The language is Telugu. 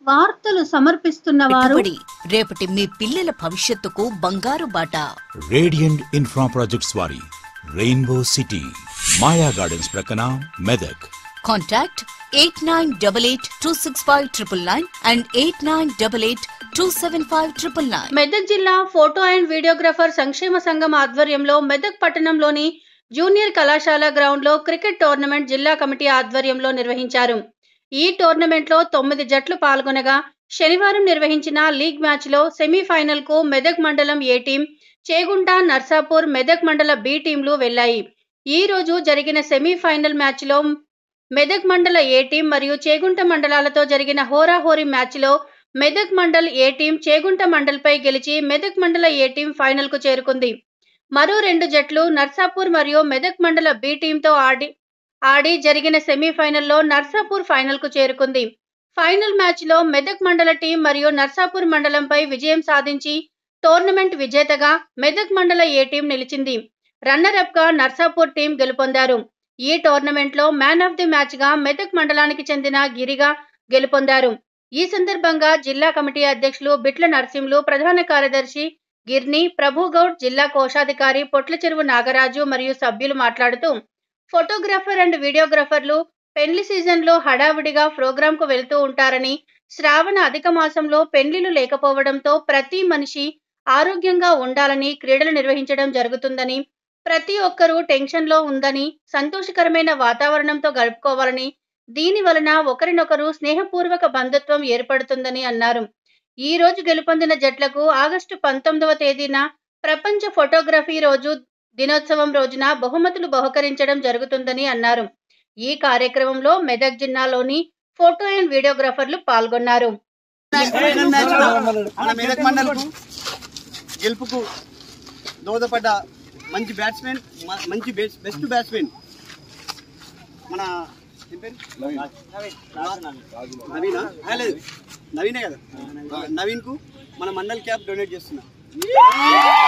వార్తలు సమర్పిస్తున్న వారు పెట్టుబడి రేపటి మీ పిల్లల భవిష్యత్తుకు బంగారు బాట రేడియంట్ ఇన్ఫ్రా ప్రాజెక్ట్స్ వారి రెయిన్బో సిటీ మాయా గార్డెన్స్ ప్రక్కన Medak contact eight nine double eight two six five triple nine and eight nine double eight two seven five triple nine Medak జిల్లా ఫోటో అండ్ వీడియోగ్రాఫర్ సంక్షేమ సంఘం ఆధ్వర్యంలో మెదక్ పట్టణంలోని జూనియర్ కళాశాల గ్రౌండ్ లో క్రికెట్ టోర్నమెంట్ జిల్లా కమిటీ ఆధ్వర్యంలో నిర్వహించారు ఈ టోర్నమెంట్లో తొమ్మిది జట్లు పాల్గొనగా శనివారం నిర్వహించిన లీగ్ మ్యాచ్లో సెమీఫైనల్ కు మెదక్ మండలం ఏ టీం చేగుంట నర్సాపూర్ మెదక్ మండల బి టీంలు వెళ్లాయి ఈ రోజు జరిగిన సెమీఫైనల్ మ్యాచ్లో మెదక్ మండల ఏ టీం మరియు చేగుంట మండలాలతో జరిగిన హోరాహోరీ మ్యాచ్లో మెదక్ మండల్ ఏ టీం చేగుంట మండల్పై గెలిచి మెదక్ మండల ఏ టీం ఫైనల్ కు చేరుకుంది మరో రెండు జట్లు నర్సాపూర్ మరియు మెదక్ మండల బి టీంతో ఆడి ఆడి జరిగిన సెమీఫైనల్లో నర్సాపూర్ ఫైనల్ కు చేరుకుంది ఫైనల్ మ్యాచ్ లో మెదక్ మండల టీం మరియు నర్సాపూర్ మండలంపై విజయం సాధించి టోర్నమెంట్ విజేతగా మెదక్ మండల ఏ టీం నిలిచింది రన్నర్ అప్ గా నర్సాపూర్ టీం గెలుపొందారు ఈ టోర్నమెంట్ లో మ్యాన్ ఆఫ్ ది మ్యాచ్ గా మెదక్ మండలానికి చెందిన గిరిగా గెలుపొందారు ఈ సందర్భంగా జిల్లా కమిటీ అధ్యక్షులు బిట్ల నరసింహులు ప్రధాన కార్యదర్శి గిర్ని ప్రభుగౌడ్ జిల్లా కోశాధికారి పొట్ల చెరువు నాగరాజు మరియు సభ్యులు మాట్లాడుతూ ఫోటోగ్రాఫర్ అండ్ వీడియోగ్రాఫర్లు పెళ్లి సీజన్లో హడావిడిగా ప్రోగ్రామ్ కు వెళ్తూ ఉంటారని శ్రావణ అధిక మాసంలో పెళ్లిలు లేకపోవడంతో ప్రతి మనిషి ఆరోగ్యంగా ఉండాలని క్రీడలు నిర్వహించడం జరుగుతుందని ప్రతి ఒక్కరూ టెన్షన్ లో ఉందని సంతోషకరమైన వాతావరణంతో గడుపుకోవాలని దీని వలన ఒకరినొకరు స్నేహపూర్వక బంధుత్వం ఏర్పడుతుందని అన్నారు ఈ రోజు గెలుపొందిన జట్లకు ఆగస్టు పంతొమ్మిదవ తేదీన ప్రపంచ ఫోటోగ్రఫీ రోజు దినోత్సవం రోజున బహుమతులు బహుకరించడం జరుగుతుందని అన్నారు ఈ కార్యక్రమంలో మెదక్ జిల్లాలోని ఫోటో అండ్ వీడియోగ్రాఫర్లు పాల్గొన్నారు ఫైనల్ మ్యాచ్ లో మన మెదక్ మండల్కు గెలుపుకు దోహదపడ్డ మంచి బ్యాట్స్మెన్ మ- మంచి బెస్ట్ బెస్ట్ బ్యాట్స్మెన్ మన ఏం పేరు? నవీనా ఆ, లేదు నవీనే కదా నవీన్ కు మన మండల్ క్యాప్ డొనేట్ చేస్తున్నా